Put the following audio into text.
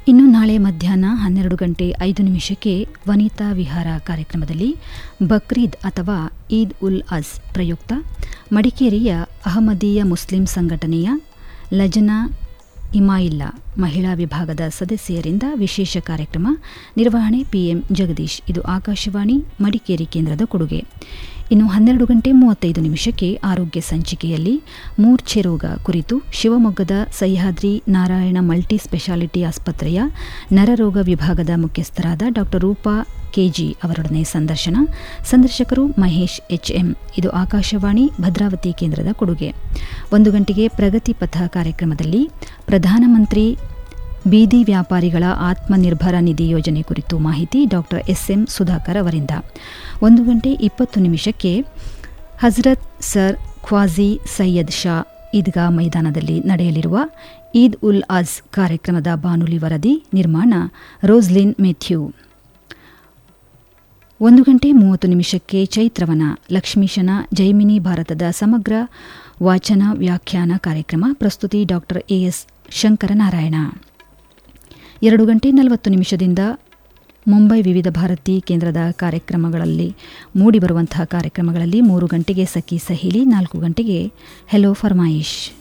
ಇನ್ನು ನಾಳೆ ಮಧ್ಯಾಹ್ನ ಹನ್ನೆರಡು ಗಂಟೆ ಐದು ನಿಮಿಷಕ್ಕೆ ವನಿತಾ ವಿಹಾರ ಕಾರ್ಯಕ್ರಮದಲ್ಲಿ ಬಕ್ರೀದ್ ಅಥವಾ ಈದ್ ಉಲ್ ಅಜ್ ಪ್ರಯುಕ್ತ ಮಡಿಕೇರಿಯ ಅಹಮದೀಯ ಮುಸ್ಲಿಂ ಸಂಘಟನೆಯ ಲಜನಾ ಇಮಾಯಿಲ್ಲಾ ಮಹಿಳಾ ವಿಭಾಗದ ಸದಸ್ಯರಿಂದ ವಿಶೇಷ ಕಾರ್ಯಕ್ರಮ ನಿರ್ವಹಣೆ ಪಿಎಂ ಜಗದೀಶ್ ಇದು ಆಕಾಶವಾಣಿ ಮಡಿಕೇರಿ ಕೇಂದ್ರದ ಕೊಡುಗೆ ಇನ್ನು ಹನ್ನೆರಡು ಗಂಟೆ ಮೂವತ್ತೈದು ನಿಮಿಷಕ್ಕೆ ಆರೋಗ್ಯ ಸಂಚಿಕೆಯಲ್ಲಿ ಮೂರ್ಛೆ ರೋಗ ಕುರಿತು ಶಿವಮೊಗ್ಗದ ಸಹ್ಯಾದ್ರಿ ನಾರಾಯಣ ಮಲ್ಟಿ ಸ್ಪೆಷಾಲಿಟಿ ಆಸ್ಪತ್ರೆಯ ನರರೋಗ ವಿಭಾಗದ ಮುಖ್ಯಸ್ಥರಾದ ಡಾಕ್ಟರ್ ರೂಪಾ ಕೆಜಿ ಅವರೊಡನೆ ಸಂದರ್ಶನ ಸಂದರ್ಶಕರು ಮಹೇಶ್ ಎಚ್ಎಂ ಇದು ಆಕಾಶವಾಣಿ ಭದ್ರಾವತಿ ಕೇಂದ್ರದ ಕೊಡುಗೆ ಒಂದು ಗಂಟೆಗೆ ಪ್ರಗತಿ ಪಥ ಕಾರ್ಯಕ್ರಮದಲ್ಲಿ ಪ್ರಧಾನಮಂತ್ರಿ ಬೀದಿ ವ್ಯಾಪಾರಿಗಳ ಆತ್ಮನಿರ್ಭರ ನಿಧಿ ಯೋಜನೆ ಕುರಿತು ಮಾಹಿತಿ ಡಾಕ್ಟರ್ ಎಸ್ಎಂ ಸುಧಾಕರ್ ಅವರಿಂದ ಒಂದು ಗಂಟೆ ಇಪ್ಪತ್ತು ನಿಮಿಷಕ್ಕೆ ಹಜರತ್ ಸರ್ ಖ್ವಾಜಿ ಸೈಯದ್ ಶಾ ಈದ್ಗಾ ಮೈದಾನದಲ್ಲಿ ನಡೆಯಲಿರುವ ಈದ್ ಉಲ್ ಅಜ್ ಕಾರ್ಯಕ್ರಮದ ಬಾನುಲಿ ವರದಿ ನಿರ್ಮಾಣ ರೋಸ್ಲಿನ್ ಮೆಥ್ಯೂ ಒಂದು ಗಂಟೆ ಮೂವತ್ತು ನಿಮಿಷಕ್ಕೆ ಚೈತ್ರವನ ಲಕ್ಷ್ಮೀಶನ ಜೈಮಿನಿ ಭಾರತದ ಸಮಗ್ರ ವಾಚನ ವ್ಯಾಖ್ಯಾನ ಕಾರ್ಯಕ್ರಮ ಪ್ರಸ್ತುತಿ ಡಾಕ್ಟರ್ ಎಎಸ್ ಶಂಕರನಾರಾಯಣ ಎರಡು ಗಂಟೆ ನಲವತ್ತು ನಿಮಿಷದಿಂದ ಮುಂಬೈ ವಿವಿಧ ಭಾರತಿ ಕೇಂದ್ರದ ಕಾರ್ಯಕ್ರಮಗಳಲ್ಲಿ ಮೂಡಿಬರುವಂತಹ ಕಾರ್ಯಕ್ರಮಗಳಲ್ಲಿ ಮೂರು ಗಂಟೆಗೆ ಸಖಿ ಸಹಿಲಿ ನಾಲ್ಕು ಗಂಟೆಗೆ ಹೆಲೋ ಫರ್ಮಾಯಿಶ್